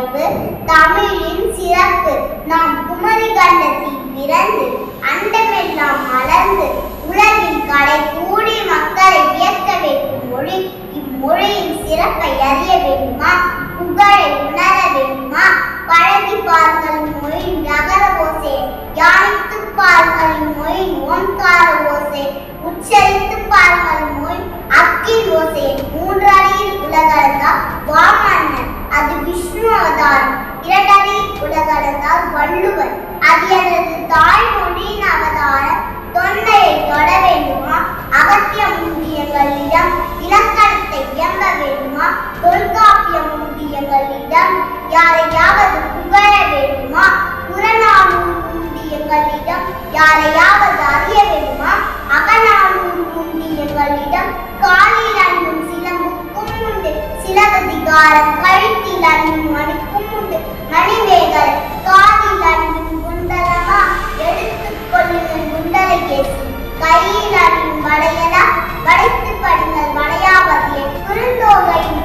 படைப்பு தமிழின் சிறப்பு நாம் குமரி கண்டத்தில் பிறந்து அண்டமெல்லாம் மலர்ந்து உலகின் கடை கூடி மக்களை வியக்க வைக்கும் மொழி இம்மொழியின் சிறப்பை அறிய வேண்டுமா புகழை உணர வேண்டுமா பழகி பாருங்கள் மொழி நகர ஓசை யானித்து பாருங்கள் மொழி ஓம்கார ஓசை உச்சரித்து பாருங்கள் மொழி அக்கில் ஓசை மூன்றடியில் உலகளந்தால் வாமன்னன் அது விஷ்ணு அவதாரம் இரண்டடியில் உலகளந்தால் வள்ளுவர் அது எனது தாய்மொழியின் அவதாரம் தொன்மையை தொட வேண்டுமா அகத்திய முந்தியங்களிடம் இலக்கணத்தை இயம்ப வேண்டுமா தொல்காப்பிய முந்தியங்களிடம் யாரையாவது புகழ வேண்டுமா புறநானூறு முந்தியங்களிடம் யாரையாவது அறிய வேண்டுமா அகநானூறு முந்தியங்களிடம் காலில் அண்ணும் சிலம்புக்கும் உண்டு சிலப்பதிகாரம் கழுத்தில் அண்ணும் மணிக்கும் உண்டு மணிமேகல் காலில் அண்ணும் குண்டலமா எடுத்துக் கொள்ளுங்கள் குண்டலை கேசி கையில் அண்ணும் வளையலா வளைத்து படுங்கள் வளையாபதியை குறுந்தோகையின்